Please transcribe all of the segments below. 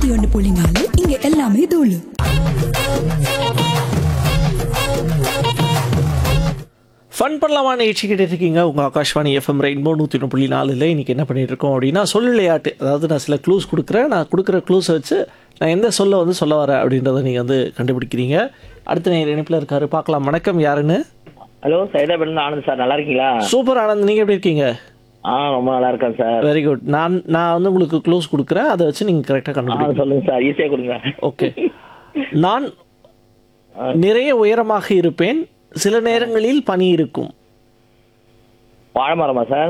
நூத்தி ஒன்னு புள்ளி நாலு இங்க எல்லாமே தூளு ஃபன் பண்ணலாமா நிகழ்ச்சி கேட்டுட்டு இருக்கீங்க உங்கள் ஆகாஷ்வாணி எஃப்எம் ரெயின்போ நூற்றி ஒன்று புள்ளி நாலில் இன்றைக்கி என்ன பண்ணிட்டு இருக்கோம் அப்படின்னா சொல் விளையாட்டு அதாவது நான் சில க்ளூஸ் கொடுக்குறேன் நான் கொடுக்குற க்ளூஸை வச்சு நான் எந்த சொல்ல வந்து சொல்ல வரேன் அப்படின்றத நீங்கள் வந்து கண்டுபிடிக்கிறீங்க அடுத்த நேர் இணைப்பில் இருக்காரு பார்க்கலாம் வணக்கம் யாருன்னு ஹலோ சைதாபேட்ல ஆனந்த் சார் நல்லா இருக்கீங்களா சூப்பர் ஆனந்த் நீங்கள் எப்படி இருக்கீங்க ஆ ரொம்ப நல்லா இருக்கேன் சார் வெரி குட் நான் நான் வந்து உங்களுக்கு க்ளூஸ் கொடுக்குறேன் அதை வச்சு நீங்கள் கரெக்டாக ஆ கண்டுபிடிங்க சொல்லுங்க சார் ஈஸியாக கொடுங்க ஓகே நான் நிறைய உயரமாக இருப்பேன் சில நேரங்களில் பனி இருக்கும் வாழை மரமா சார்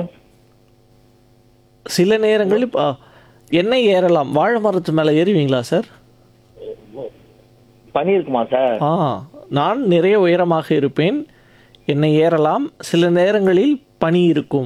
சில நேரங்களில் ஆ, எண்ணெய் ஏறலாம் வாழை மரத்து மேலே ஏறுவீங்களா சார் பனி இருக்குமா சார் ஆ நான் நிறைய உயரமாக இருப்பேன் என்னை ஏறலாம் சில நேரங்களில் பனி இருக்கும்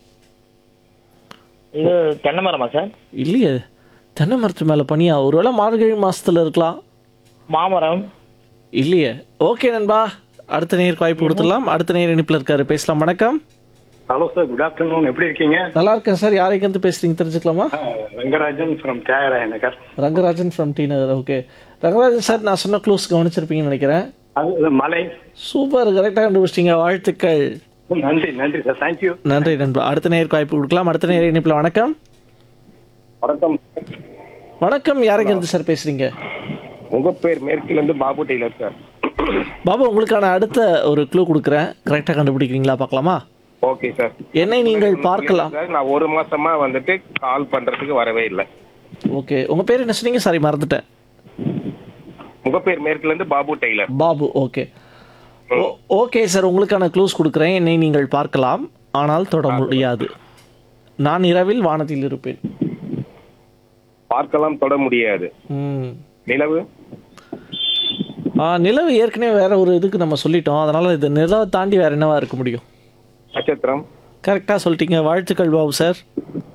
இது தென்னை மரமா சார் இல்லையே தென்னை மரத்து மேலே பனியா ஒருவேளை மார்கழி மாசத்துல இருக்கலாம் மாமரம் இல்லையே ஓகே நண்பா அடுத்த நேருக்கு வாய்ப்பு கொடுத்துடலாம் அடுத்த நேர் இணைப்பில் இருக்காரு பேசலாம் வணக்கம் ஹலோ சார் குட் ஆஃப்டர்நூன் எப்படி இருக்கீங்க நல்லா இருக்கேன் சார் யாரைக்கு பேசுறீங்க தெரிஞ்சுக்கலாமா Rangarajan from Thyagaraya Nagar Rangarajan from T Nagar okay Rangarajan sir நான் சொன்ன க்ளூஸ் கவனிச்சிருப்பீங்கன்னு நினைக்கிறேன் அது இது மலை சூப்பர் கரெக்டாக கண்டுபிடிச்சிங்க வாழ்த்துக்கள் நன்றி நன்றி சார் தேங்க்யூ நன்றி நண்பா அடுத்த நேருக்கு வாய்ப்பு கொடுக்கலாம் அடுத்த நேர இணைப்பில் வணக்கம் வணக்கம் வணக்கம் யாருக்கு இருந்து சார் பேசுறீங்க உங்க பேர் மேற்குல இருந்து பாபு டெய்லர் சார் பாபா உங்களுக்கான அடுத்த ஒரு க்ளூ கொடுக்குறேன் கரெக்டாக கண்டுபிடிக்கிறீங்களா பார்க்கலாமா ஓகே சார் என்னை நீங்கள் பார்க்கலாம் சார் நான் ஒரு மாசமா வந்துட்டு கால் பண்றதுக்கு வரவே இல்லை ஓகே உங்கள் பேர் என்ன சொன்னீங்க சாரி மறந்துட்டேன் உங்க பேர் மேற்குல இருந்து பாபு டெய்லர் பாபு ஓகே ஓ- ஓகே சார் உங்களுக்கான க்ளூஸ் கொடுக்குறேன் என்னை நீங்கள் பார்க்கலாம் ஆனால் தொட முடியாது நான் இரவில் வானத்தில் இருப்பேன் பார்க்கலாம் தொட முடியாது ம் நிலவு ஆ, நிலவு ஏற்கனவே வேற ஒரு இதுக்கு நம்ம சொல்லிட்டோம் அதனால இது நிலவை தாண்டி வேற என்னவா இருக்க முடியும் நட்சத்திரம் கரெக்டாக சொல்லிட்டீங்க வாழ்த்துக்கள் பாபு சார்